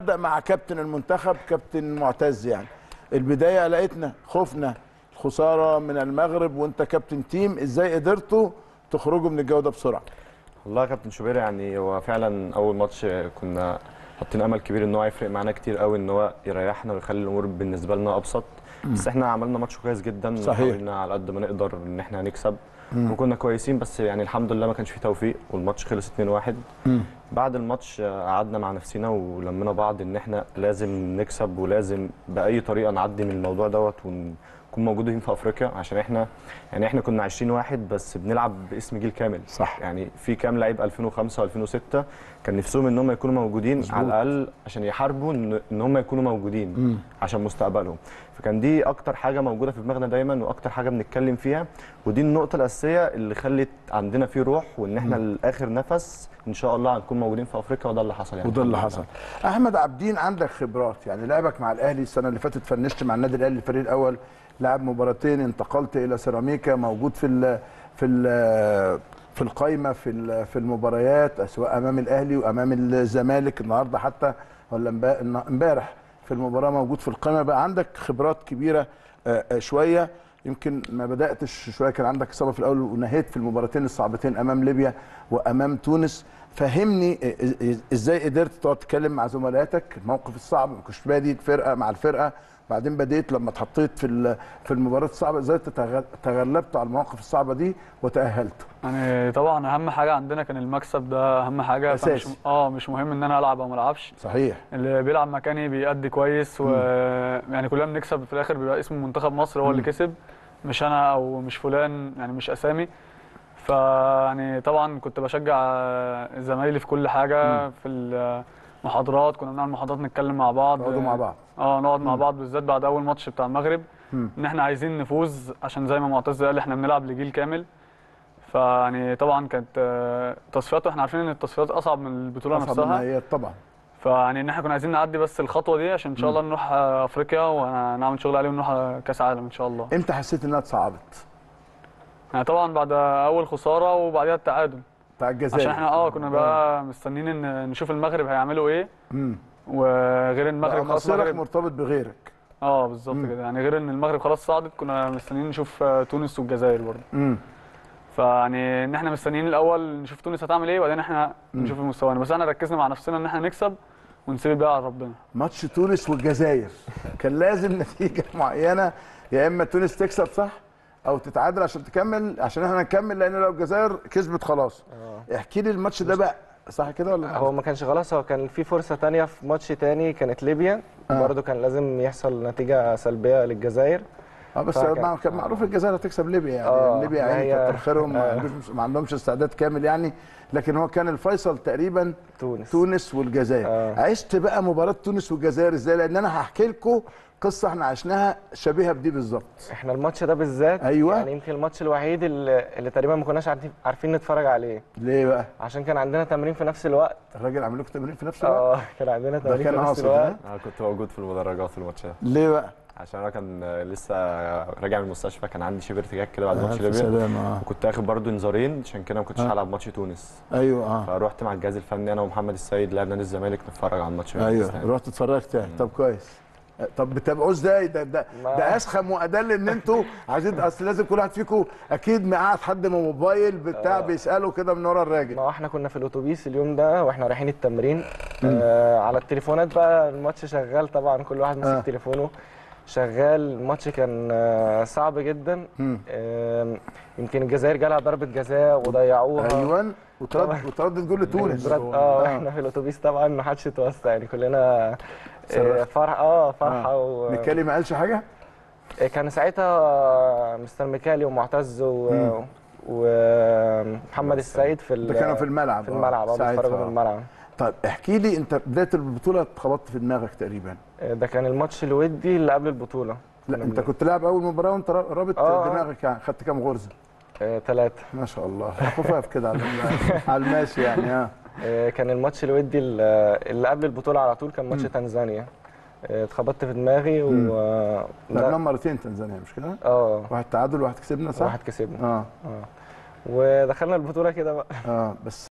ابدا مع كابتن المنتخب كابتن معتز يعني البدايه لقيتنا خفنا خساره من المغرب وانت كابتن تيم ازاي قدرتوا تخرجوا من الجو ده بسرعه والله يا كابتن شوبير يعني هو فعلا اول ماتش كنا حاطين امل كبير ان هو هيفرق معانا كتير قوي ان هو يريحنا ويخلي الامور بالنسبه لنا ابسط بس احنا عملنا ماتش كويس جدا صحيح. وحاولنا على قد ما نقدر ان احنا هنكسب وكنا كويسين بس يعني الحمد لله ما كانش فيه توفيق والماتش خلص 2-1 بعد الماتش آه، قعدنا مع نفسنا ولمينا بعض ان احنا لازم نكسب ولازم باي طريقه نعدي من الموضوع دوت ونكون موجودين في افريقيا عشان احنا يعني احنا كنا 20 واحد بس بنلعب باسم جيل كامل صح. يعني في كام لعيب 2005 و2006 كان نفسهم ان هم يكونوا موجودين مظبوط. على الاقل عشان يحاربوا ان إن هم يكونوا موجودين عشان مستقبلهم فكان دي اكتر حاجه موجوده في دماغنا دايما واكتر حاجه بنتكلم فيها ودي النقطه الاساسيه اللي خلت عندنا فيه روح وان احنا لاخر نفس ان شاء الله هنكون موجودين في افريقيا وده اللي حصل يعني وده اللي الحمد حصل لله. احمد عابدين عندك خبرات يعني لعبك مع الاهلي السنه اللي فاتت فنشت مع النادي الاهلي الفريق الاول لعب مباراتين انتقلت الى سيراميكا موجود في ال في ال في القايمه في ال- في المباريات سواء امام الاهلي وامام الزمالك النهارده حتى ولا امبا- النا- امبارح في المباراه موجود في القايمه بقى عندك خبرات كبيره آه، آه، شويه يمكن ما بداتش شويه كان عندك اصابه في الاول ونهيت في المباراتين الصعبتين امام ليبيا وامام تونس فهمني إز- إز- ازاي قدرت تقعد تتكلم مع زملائاتك الموقف الصعب ما كنتش بادي الفرقه مع الفرقه بعدين بديت لما اتحطيت في ال- في المباراه الصعبه ازاي تتغ- تغلبت على المواقف الصعبه دي وتاهلت يعني طبعا اهم حاجه عندنا كان المكسب ده اهم حاجه أساسي. فمش اه مش مهم ان انا العب او ما العبش صحيح اللي بيلعب مكاني بيأدي كويس و يعني كلنا بنكسب في الاخر بيبقى اسم منتخب مصر هو اللي مم. كسب مش انا او مش فلان يعني مش اسامي فيعني طبعا كنت بشجع زمايلي في كل حاجه في المحاضرات كنا بنعمل محاضرات نتكلم مع بعض تقعدوا مع بعض اه نقعد مع بعض بالذات بعد اول ماتش بتاع المغرب مم. ان احنا عايزين نفوز عشان زي ما معتز قال احنا بنلعب لجيل كامل فيعني طبعا كانت آه، تصفيات واحنا عارفين ان التصفيات اصعب من البطوله أصعب نفسها النهائيات طبعا فيعني ان احنا كنا عايزين نعدي بس الخطوه دي عشان ان شاء الله نروح آه، افريقيا ونعمل شغل عليه ونروح آه، كاس عالم ان شاء الله امتى حسيت انها اتصعبت يعني طبعا بعد اول خساره وبعدها التعادل بتاع الجزائر عشان احنا اه كنا بقى مستنيين ان نشوف المغرب هيعملوا ايه امم وغير المغرب خلاص مصيرك المغرب مرتبط بغيرك اه بالظبط مم. كده يعني غير ان المغرب خلاص صعدت كنا مستنيين نشوف آه، تونس والجزائر برضه امم فيعني ان احنا مستنيين الاول نشوف تونس هتعمل ايه وبعدين احنا مم. نشوف مستوانا بس احنا ركزنا مع نفسنا ان احنا نكسب ونسيب الباقي على ربنا ماتش تونس والجزائر كان لازم نتيجه معينه يا اما تونس تكسب صح او تتعادل عشان تكمل عشان احنا نكمل لان لو الجزائر كسبت خلاص احكي لي الماتش ده بقى صح كده ولا هو ما كانش خلاص هو كان في فرصة تانية في ماتش تاني كانت ليبيا آه. برضه كان لازم يحصل نتيجة سلبية للجزائر اه بس فكان- مع- كان معروف الجزائر هتكسب ليبيا يعني آه، ليبيا ما عيني هي- كتر خيرهم ما آه. عندهمش ما عندهمش استعداد كامل يعني لكن هو كان الفيصل تقريبا تونس تونس والجزائر آه. عشت بقى مباراه تونس والجزائر ازاي لان انا هحكي لكم قصه احنا عشناها شبيهه بدي بالظبط احنا الماتش ده بالذات أيوة. يعني يمكن الماتش الوحيد اللي, اللي تقريبا ما كناش عارفين عارفين نتفرج عليه ليه بقى عشان كان عندنا تمرين في نفس الوقت الراجل عامل لكم تمرين في نفس الوقت اه كان عندنا ده تمرين كان في نفس قاصد الوقت ها انا كنت موجود في المدرجات في الماتش ده ليه بقى عشان انا كان لسه راجع من المستشفى كان عندي شبه ارتجاج كده بعد ماتش ألف ليبيا سلامة اه وكنت اخد برضو انذارين عشان كده ما كنتش آه. هلعب ماتش تونس ايوه اه فروحت مع الجهاز الفني انا ومحمد السيد لاعب نادي الزمالك نتفرج على الماتش ايوه يعني. رحت اتفرجت تاني طب كويس طب بتابعوه ازاي ده ده ما- ده اسخم وادل ان انتوا عايزين اصل لازم كل واحد فيكم اكيد مقعد حد من موبايل بتاع بيساله كده من ورا الراجل ما هو احنا كنا في الاتوبيس اليوم ده واحنا رايحين التمرين آه على التليفونات بقى الماتش شغال طبعا كل واحد ماسك آه. آه. تليفونه شغال الماتش كان آه صعب جدا مم. آه يمكن الجزائر جالها ضربه جزاء وضيعوها ايوه وترد وتردد جول لتونس برد- اه احنا في الاتوبيس طبعا ما حدش اتوسع يعني كلنا آه صرخت. فرح اه فرحه و... ميكالي ما قالش حاجه آه، كان ساعتها مستر ميكالي ومعتز و... مم. ومحمد السيد في ال- ده كانوا في الملعب في الملعب اه ساعتها. بيتفرجوا في الملعب طيب احكي لي انت بدايه البطوله اتخبطت في دماغك تقريبا ده كان الماتش الودي اللي قبل البطولة لا انت كنت لاعب اول مباراه وانت رابط آه. دماغك يعني خدت كام غرزه ثلاثة ما شاء الله خفاف كده على على الماشي يعني ها كان الماتش الودي اللي اللي قبل البطولة على طول كان ماتش مم. تنزانيا آه، اتخبطت في دماغي و مم. لا- لعبنا مرتين تنزانيا مش كده؟ اه واحد تعادل وواحد كسبنا صح؟ واحد كسبنا اه اه ودخلنا البطولة كده بقى اه بس